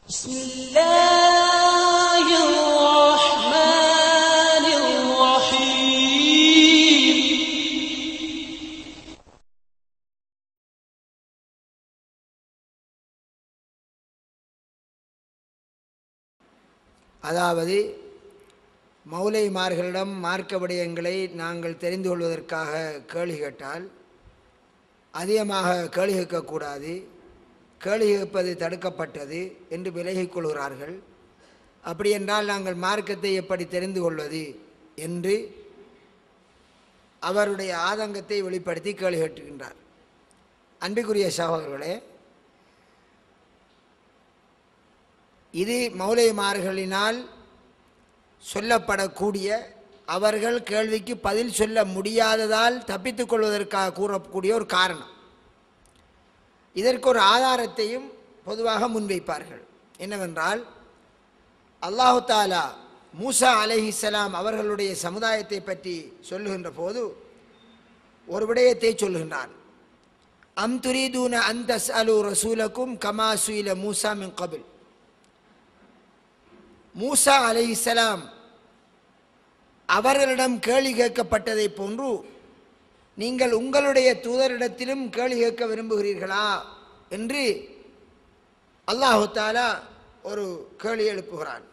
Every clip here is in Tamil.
بسم الله الرحمن الرحيم அதாவது மௌலைமார்களிடம் மார்க்க விடயங்களை நாங்கள் தெரிந்து கொள்வதற்காக கேள்வி கேட்டால் அதிகமாக கேள்வி கேட்கக்கூடாது கேள்வி கேட்பது தடுக்கப்பட்டது என்று விலகிக் கொள்கிறார்கள் அப்படி என்றால் நாங்கள் மார்க்கத்தை எப்படி தெரிந்து கொள்வது என்று அவருடைய ஆதங்கத்தை வெளிப்படுத்தி கேள்வி கேட்டுகின்றார் அன்பிற்குரிய சகோதரர்களே இது மௌலைமார்களினால் சொல்லப்படக்கூடிய அவர்கள் கேள்விக்கு பதில் சொல்ல முடியாததால் தப்பித்துக் கொள்வதற்காக கூறக்கூடிய ஒரு காரணம் இதற்கு ஒரு ஆதாரத்தையும் பொதுவாக முன்வைப்பார்கள் என்னவென்றால் அல்லாஹு தாலா மூசா அலைஹிஸ்ஸலாம் அவர்களுடைய சமுதாயத்தை பற்றி சொல்லுகின்ற போது ஒரு விடயத்தை சொல்லுகின்றான் அம் துரீதூன அந்தஸ் அலு ரசூலக்கும் கமா சுயில மூசா மின் கபில் மூசா அலைஹிஸ்ஸலாம் அவர்களிடம் கேள்வி கேட்கப்பட்டதைப் போன்று நீங்கள் உங்களுடைய தூதரிடத்திலும் கேள்வி கேட்க விரும்புகிறீர்களா என்று அல்லாஹு தாலா ஒரு கேள்வி எழுப்புகிறான்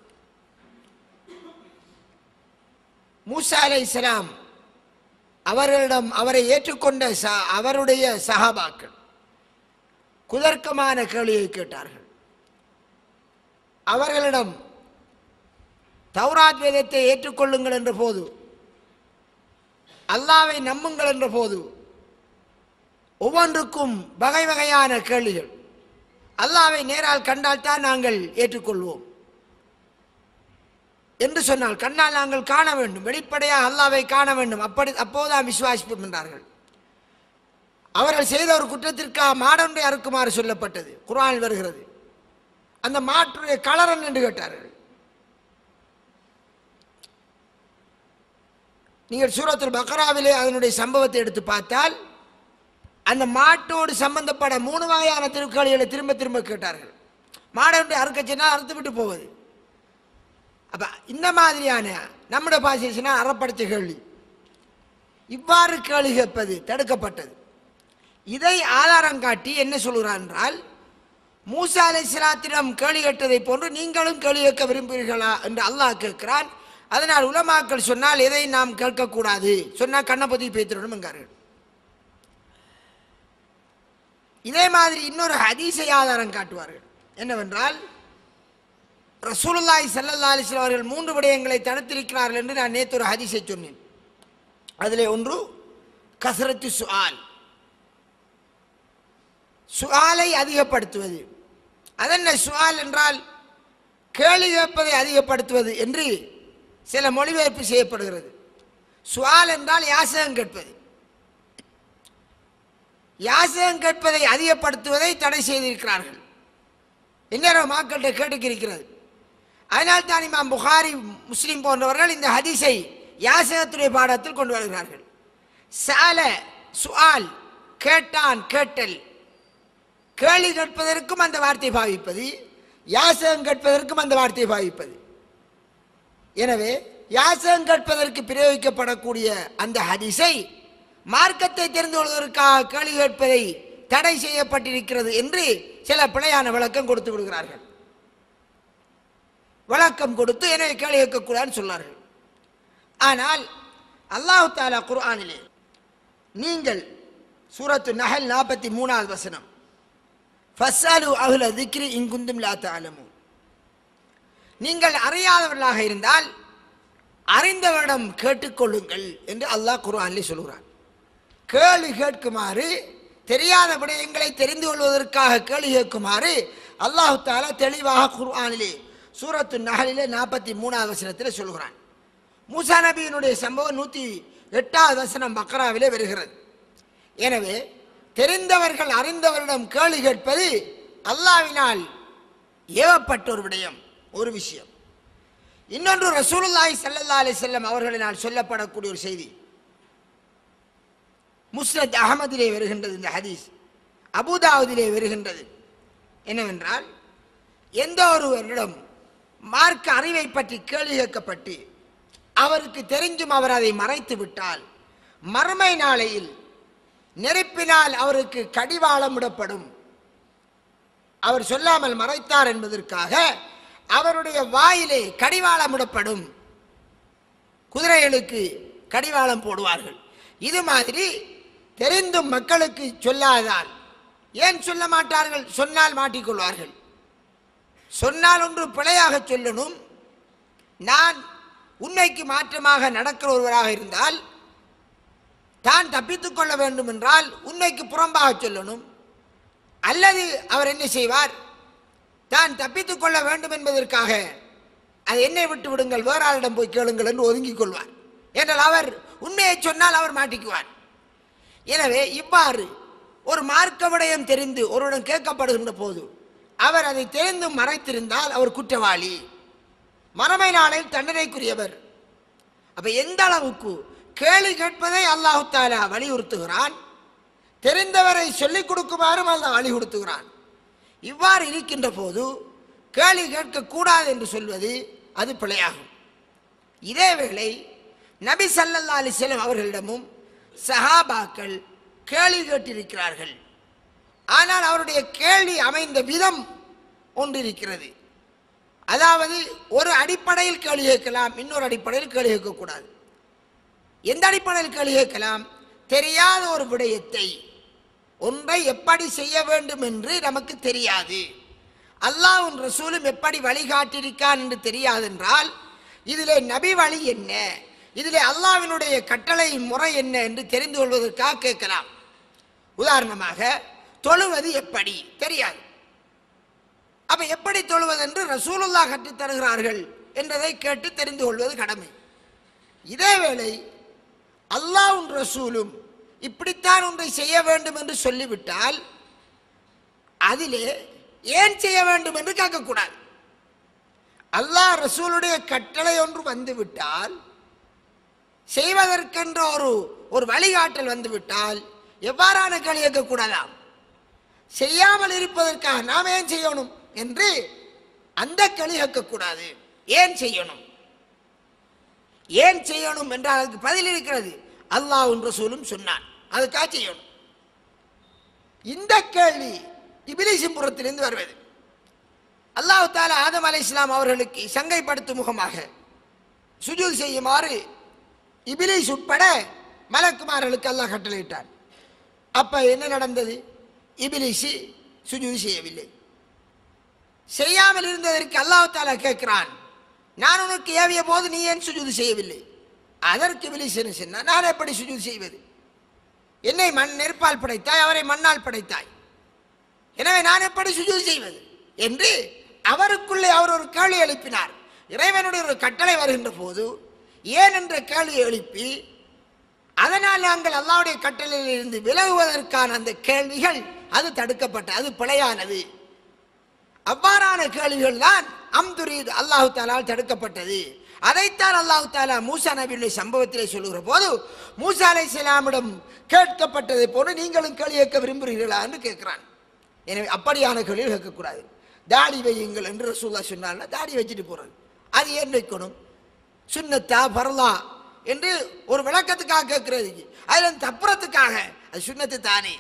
மூசா அலைஹிஸ்ஸலாம் அவர்களிடம் அவரை ஏற்றுக்கொண்ட ச அவருடைய சஹாபாக்கள் குதர்க்கமான கேள்வியை கேட்டார்கள் அவர்களிடம் தௌராத் வேதத்தை ஏற்றுக்கொள்ளுங்கள் என்ற போது அல்லாவை நம்புங்கள் என்ற போது ஒவ்வொன்றுக்கும் வகை வகையான கேள்விகள் அல்லாவை நேரால் கண்டால் தான் நாங்கள் ஏற்றுக்கொள்வோம் என்று சொன்னால் கண்ணால் நாங்கள் காண வேண்டும் வெளிப்படையாக அல்லாவை காண வேண்டும் அப்படி அப்போதுதான் விசுவாசிப்போம் என்றார்கள் அவர்கள் செய்த ஒரு குற்றத்திற்காக மாடொன்றை அறுக்குமாறு சொல்லப்பட்டது குர்ஆனில் வருகிறது அந்த மாற்றுடைய கலரன் என்று கேட்டார்கள் நீங்கள் சூரத்துல் பக்ராவிலே அதனுடைய சம்பவத்தை எடுத்து பார்த்தால் அந்த மாட்டோடு சம்பந்தப்பட மூணு வகையான திருக்கோளிகளை திரும்ப திரும்ப கேட்டார்கள் மாடொன்றை அறுக்க சொன்னால் அறுத்து விட்டு போவது அப்ப இந்த மாதிரியான நம்முடைய பாசினா அறப்படுத்த கேள்வி இவ்வாறு கேள்வி கேட்பது தடுக்கப்பட்டது இதை ஆதாரம் காட்டி என்ன சொல்கிறார் என்றால் மூசா அலை சிலாத்திடம் கேள்வி கேட்டதை போன்று நீங்களும் கேள்வி கேட்க விரும்புகிறீர்களா என்று அல்லாஹ் கேட்கிறான் அதனால் உலமாக்கள் சொன்னால் எதை நாம் கேட்கக்கூடாது சொன்னால் கண்ணபதி பேத்திரணும் என்கிறார்கள் இதே மாதிரி இன்னொரு ஹதீஸை ஆதாரம் காட்டுவார்கள் என்னவென்றால் ரசூலுல்லாஹி ஸல்லல்லாஹு அலைஹி வஸல்லம் அவர்கள் மூன்று விடயங்களை தடுத்திருக்கிறார்கள் என்று நான் நேற்று ஒரு ஹதீஸை சொன்னேன் அதிலே ஒன்று கசரத்து சுஆல் சுஆலை அதிகப்படுத்துவது அதென்ன சுஆல் என்றால் கேள்வி கேட்பதை அதிகப்படுத்துவது என்று சில மொழிபெயர்ப்பு செய்யப்படுகிறது சுஆல் என்றால் யாசகம் கேட்பது யாசகம் கேட்பதை அதிகப்படுத்துவதை தடை செய்திருக்கிறார்கள் இந்நேரம் மக்கள்கிட்ட கேட்டுக்கிருக்கிறது அதனால் தான் இமாம் புகாரி முஸ்லீம் போன்றவர்கள் இந்த ஹதீஸை யாசகத்துடைய பாடத்தில் கொண்டு வருகிறார்கள் சால சுஆல் கேட்டான் கேட்டல் கேள்வி கேட்பதற்கும் அந்த வார்த்தை பாவிப்பது யாசகம் கேட்பதற்கும் அந்த வார்த்தை பாவிப்பது எனவே யாசகம் கேட்பதற்கு பிரயோகிக்கப்படக்கூடிய அந்த ஹதீஸை மார்க்கத்தை தெரிந்து கொள்வதற்காக கேள்வி கேட்பதை தடை செய்யப்பட்டிருக்கிறது என்று சில பிழையான விளக்கம் கொடுத்து விடுகிறார்கள் விளக்கம் கொடுத்து எனவே கேள்வி கேட்கக்கூடாதுன்னு சொன்னார்கள் ஆனால் அல்லாஹு தாலா குர்ஆனிலே நீங்கள் சூரத்து நஹல் நாற்பத்தி மூணாவது வசனம் ஃபஸ்ஸாலு அஹ்ல திக்ரி இங்குந்தும் லா தஅலமூன் நீங்கள் அறியாதவர்களாக இருந்தால் அறிந்தவரிடம் கேட்டுக்கொள்ளுங்கள் என்று அல்லாஹ் குர்ஆனிலே சொல்கிறான் கேள்வி கேட்குமாறு தெரியாத விடயங்களை தெரிந்து கொள்வதற்காக கேள்வி கேட்குமாறு அல்லாஹு தாலா தெளிவாக குர்ஆனிலே சூரத்து நகலிலே நாற்பத்தி மூணாவது வசனத்தில் சொல்கிறான் மூசா நபியினுடைய சம்பவம் நூற்றி எட்டாவது வசனம் பக்ராவிலே வருகிறது எனவே தெரிந்தவர்கள் அறிந்தவரிடம் கேள்வி கேட்பது அல்லாவினால் ஏவப்பட்ட ஒரு விடயம் ஒரு விஷயம் இன்னொன்று ரசூலுல்லாஹி ஸல்லல்லாஹு அலைஹி வஸல்லம் அவர்களினால் சொல்லப்படக்கூடிய ஒரு செய்தி முஸ்னத் அகமதிலே வருகின்றது இந்த ஹதீஸ் அபுதாவுதிலே வருகின்றது என்னவென்றால் எந்த ஒருவரிடம் மார்க்க அறிவை பற்றி கேள்வி கேட்கப்பட்டு அவருக்கு தெரிஞ்சும் அவர் அதை மறைத்து விட்டால் மறுமை நாளையில் நெருப்பினால் அவருக்கு கடிவாளம் விடப்படும் அவர் சொல்லாமல் மறைத்தார் என்பதற்காக அவருடைய வாயிலே கடிவாளம் விடப்படும் குதிரைகளுக்கு கடிவாளம் போடுவார்கள் இது மாதிரி தெரிந்தும் மக்களுக்கு சொல்லாதால் ஏன் சொல்ல மாட்டார்கள் சொன்னால் மாட்டிக்கொள்வார்கள் சொன்னால் ஒன்று பிழையாக சொல்லணும் நான் உண்மைக்கு மாற்றமாக நடக்கிற ஒருவராக இருந்தால் தான் தப்பித்துக் கொள்ள வேண்டும் என்றால் உண்மைக்கு புறம்பாக சொல்லணும் அல்லது அவர் என்ன செய்வார் தான் தப்பித்துக் கொள்ள வேண்டும் என்பதற்காக அதை என்னை விட்டு விடுங்கள் வேற ஆளிடம் போய் கேளுங்கள் என்று ஒதுங்கிக் கொள்வார் என்றால் அவர் உண்மையை சொன்னால் அவர் மாட்டிக்குவார் எனவே இவ்வாறு ஒரு மார்க்க விடயம் தெரிந்து ஒருவரிடம் கேட்கப்படுகின்ற போது அவர் அதை தெரிந்து மறைத்திருந்தால் அவர் குற்றவாளி மறுமை நாளில் தண்டனைக்குரியவர் அப்ப எந்த அளவுக்கு கேள்வி கேட்பதை அல்லாஹு தாலா வலியுறுத்துகிறான் தெரிந்தவரை சொல்லிக் கொடுக்குமாறும் அல்லாஹ் வலியுறுத்துகிறான் இவ்வாறு இருக்கின்ற போது கேள்வி கேட்கக்கூடாது என்று சொல்வது அது பிழையாகும் இதேவேளை நபி ஸல்லல்லாஹு அலைஹி வஸல்லம் அவர்களிடமும் சஹாபாக்கள் கேள்வி கேட்டிருக்கிறார்கள் ஆனால் அவருடைய கேள்வி அமைந்த விதம் ஒன்று இருக்கிறது அதாவது ஒரு அடிப்படையில் கேள்வி கேட்கலாம் இன்னொரு அடிப்படையில் கேள்வி கேட்கக்கூடாது எந்த அடிப்படையில் கேள்வி கேட்கலாம் தெரியாத ஒரு விடயத்தை ஒன்றை எப்படி செய்ய வேண்டும் என்று நமக்கு தெரியாது அல்லாஹ்வும் ரசூலும் எப்படி வழிகாட்டியிருக்கான் என்று தெரியாது என்றால் இதிலே நபி வழி என்ன இதிலே அல்லாஹ்வினுடைய கட்டளை முறை என்ன என்று தெரிந்து கொள்வதற்காக கேட்கலாம் உதாரணமாக தொழுவது எப்படி தெரியாது அப்ப எப்படி தொழுவது என்று ரசூலுல்லாஹ் கற்றுத் தருகிறார்கள் என்றதை கேட்டு தெரிந்து கொள்வது கடமை இதேவேளை அல்லாஹ்வும் ரசூலும் இப்படித்தான் ஒன்றை செய்ய வேண்டும் என்று சொல்லிவிட்டால் அதிலே ஏன் செய்ய வேண்டும் என்று கேட்கக்கூடாது அல்லாஹ் ரசூலுடைய கட்டளை ஒன்று வந்துவிட்டால் செய்வதற்கென்ற ஒரு ஒரு வழிகாட்டல் வந்துவிட்டால் எவ்வாறான கேள்வி கேட்கக்கூடாதாம் செய்யாமல் இருப்பதற்காக நாம் ஏன் செய்யணும் என்று அந்த கேள்வி கேட்கக்கூடாது ஏன் செய்யணும் ஏன் செய்யணும் என்றால் அதுக்கு பதில் இருக்கிறது அல்லாஹ் ரசூலும் சொன்னான் அதுக்காக செய்யணும் இந்த கேள்வி இபிலிசின் புறத்திலிருந்து வருவது அல்லாஹ் தாலா ஆதம் அலை இஸ்லாம் அவர்களுக்கு சங்கைப்படுத்தும் முகமாக சுஜூத் செய்யுமாறு இபிலிஸ் உட்பட மலக்குமார்களுக்கு அல்லாஹ் கட்டளையிட்டார் அப்ப என்ன நடந்தது இபிலிசி சுஜூத் செய்யவில்லை செய்யாமல் இருந்ததற்கு அல்லாஹ் தாலா கேட்கிறான் நான் உனக்கு ஏவிய போது நீ ஏன் சுஜூது செய்யவில்லை அதற்கு இபிலிஸ் என்ன சொன்னான் நான் எப்படி சுஜூது செய்வது என்னை மண் நெருப்பால் படைத்தாய் அவரை மண்ணால் படைத்தாய் எனவே நான் எப்படி சுஜூது செய்வது என்று அவருக்குள்ளே அவர் ஒரு கேள்வி எழுப்பினார் இறைவனுடைய ஒரு கட்டளை வருகின்ற போது ஏன் என்ற கேள்வியை எழுப்பி அதனால் நாங்கள் அல்லாவுடைய கட்டளையில் இருந்து விலகுவதற்கான அந்த கேள்விகள் அது தடுக்கப்பட்ட அது பிழையானது அவ்வாறான கேள்விகள் தான் அம்துரீத் அல்லாஹு தாலால் தடுக்கப்பட்டது அதைத்தான் அல்லாஹு தாலா மூசா நபியுடைய சம்பவத்திலே சொல்லுகிற போது மூசா அலை இஸ்லாமிடம் கேட்கப்பட்டதை போல நீங்களும் கேள்வி கேட்க விரும்புகிறீர்களா என்று கேட்கிறான் எனவே அப்படியான கேள்வி கேட்கக்கூடாது தாடி வையுங்கள் என்று ரசூல்லா சொன்னார்னா தாடி வச்சுட்டு போறது அது ஏன் வைக்கணும் சுன்னத்தா பரலா என்று ஒரு விளக்கத்துக்காக கேட்கிறது அதில் தப்புறத்துக்காக அது சுன்னத்து தானே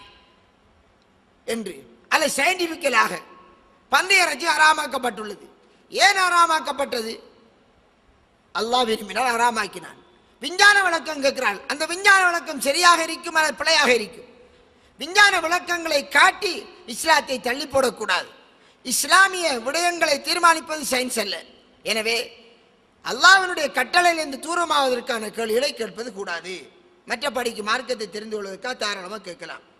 என்று அல்ல சயின்டிபிக்கலாக பந்தய இறைச்சி அறாமாக்கப்பட்டுள்ளது ஏன் அறாமாக்கப்பட்டது அல்லாஹ் விரும்பினால் அறாமாக்கினான் விஞ்ஞான விளக்கம் கேட்கிறாள் அந்த விஞ்ஞான விளக்கம் சரியாக இருக்கும் அல்லது பிழையாக இருக்கும் விஞ்ஞான விளக்கங்களை காட்டி இஸ்லாத்தை தள்ளி போடக்கூடாது இஸ்லாமிய விடயங்களை தீர்மானிப்பது சயின்ஸ் அல்ல எனவே அல்லாஹ்வினுடைய கட்டளையிலிருந்து தூரமாவதற்கான கேள்விகளை கேட்பது கூடாது மற்றபடிக்கு மார்க்கத்தை தெரிந்து கொள்வதற்காக தாராளமாக கேட்கலாம்